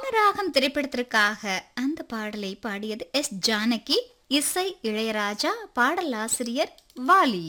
வனராகம் திரைப்படத்திற்காக அந்த பாடலை பாடியது எஸ் ஜானகி இசை இளையராஜா பாடலாசிரியர் வாலி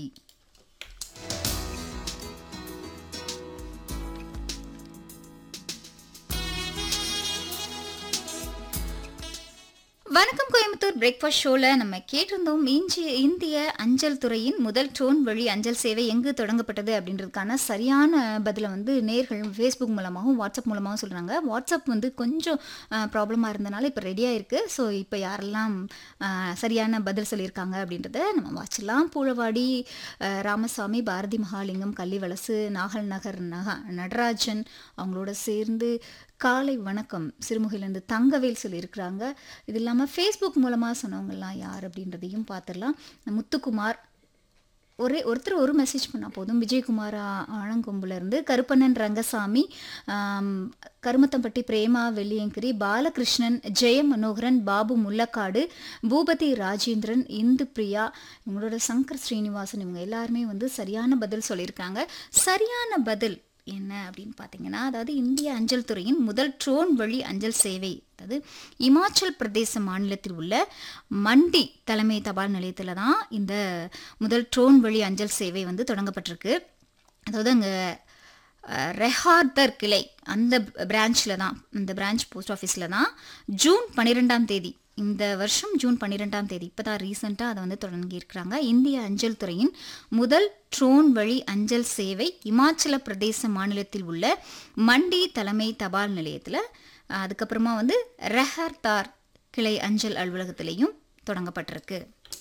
வணக்கம் கோயம்புத்தூர் பிரேக்ஃபாஸ்ட் ஷோவில் நம்ம கேட்டிருந்தோம் இஞ்சி இந்திய அஞ்சல் துறையின் முதல் ட்ரோன் வழி அஞ்சல் சேவை எங்கு தொடங்கப்பட்டது அப்படின்றதுக்கான சரியான பதிலை வந்து நேர்கள் ஃபேஸ்புக் மூலமாகவும் வாட்ஸ்அப் மூலமாகவும் சொல்கிறாங்க வாட்ஸ்அப் வந்து கொஞ்சம் ப்ராப்ளமாக இருந்தனால இப்போ ரெடியாக இருக்குது ஸோ இப்போ யாரெல்லாம் அஹ், சரியான பதில் சொல்லியிருக்காங்க அப்படின்றத நம்ம வாட்சலாம் பூழவாடி அஹ், ராமசாமி பாரதி மகாலிங்கம் கள்ளிவலசு நாகல் நகர் நக நடராஜன் அவங்களோட சேர்ந்து காலை வணக்கம் சிறுமுகையிலேருந்து தங்கவேல் சொல்லியிருக்கிறாங்க இது இல்லாமல் ஃபேஸ்புக் மூலமாக சொன்னவங்கலாம் யார் அப்படின்றதையும் பார்த்துடலாம் முத்துக்குமார் ஒரே ஒருத்தர் ஒரு மெசேஜ் பண்ணால் போதும் விஜயகுமார் ஆ- ஆலங்கொம்புலேருந்து கருப்பண்ணன் ரங்கசாமி ஆம், கருமத்தம்பட்டி பிரேமா வெள்ளியங்கிரி பாலகிருஷ்ணன் ஜெய மனோகரன் பாபு முல்லக்காடு பூபதி ராஜேந்திரன் இந்து பிரியா இவங்களோட சங்கர் ஸ்ரீனிவாசன் இவங்க எல்லாருமே வந்து சரியான பதில் சொல்லியிருக்காங்க சரியான பதில் என்ன அப்படின்னு பார்த்தீங்கன்னா அதாவது இந்திய அஞ்சல் துறையின் முதல் ட்ரோன் வழி அஞ்சல் சேவை அதாவது இமாச்சல் பிரதேச மாநிலத்தில் உள்ள மண்டி தலைமை தபால் நிலையத்தில் தான் இந்த முதல் ட்ரோன் வழி அஞ்சல் சேவை வந்து தொடங்கப்பட்டிருக்கு அதாவது அங்கே ரெஹார்தர் கிளை அந்த பிரான்ச்சில் தான் இந்த பிரான்ச் போஸ்ட் ஆஃபீஸில் தான் ஜூன் பன்னிரெண்டாம் தேதி இந்த வருஷம் ஜூன் பன்னிரெண்டாம் தேதி இப்போ தான் ரீசெண்டாக அதை வந்து தொடங்கியிருக்கிறாங்க இந்திய அஞ்சல் துறையின் முதல் ட்ரோன் வழி அஞ்சல் சேவை இமாச்சல பிரதேச மாநிலத்தில் உள்ள மண்டி தலைமை தபால் நிலையத்தில் அதுக்கப்புறமா வந்து ரெஹர்தார் கிளை அஞ்சல் அலுவலகத்திலையும் தொடங்கப்பட்டிருக்கு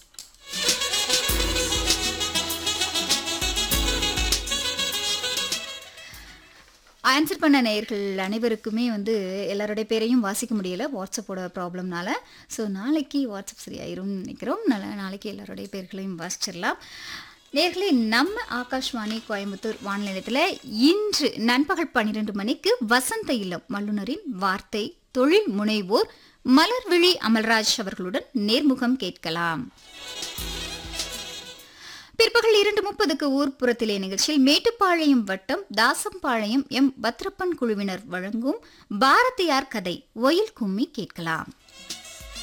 ஆன்சர் பண்ண நேயர்கள் அனைவருக்குமே வந்து எல்லாருடைய பேரையும் வாசிக்க முடியல வாட்ஸ்அப்போட ப்ராப்ளம்னால ஸோ நாளைக்கு வாட்ஸ்அப் சரியாயிரும்னு நினைக்கிறோம் நல்ல நாளைக்கு எல்லாருடைய பேர்களையும் வாசிச்சிடலாம் நேர்களே நம்ம ஆகாஷ்வாணி கோயம்புத்தூர் வானிலையத்தில் இன்று நண்பகல் பன்னிரெண்டு மணிக்கு வசந்த இல்லம் வல்லுநரின் வார்த்தை தொழில் முனைவோர் மலர்விழி அமல்ராஜ் அவர்களுடன் நேர்முகம் கேட்கலாம் பிற்பகல் இரண்டு முப்பதுக்கு ஊர்ப்புறத்திலே நிகழ்ச்சியில் மேட்டுப்பாளையம் வட்டம் தாசம்பாளையம் எம் பத்ரப்பன் குழுவினர் வழங்கும் பாரதியார் கதை ஒயில் கும்மி கேட்கலாம்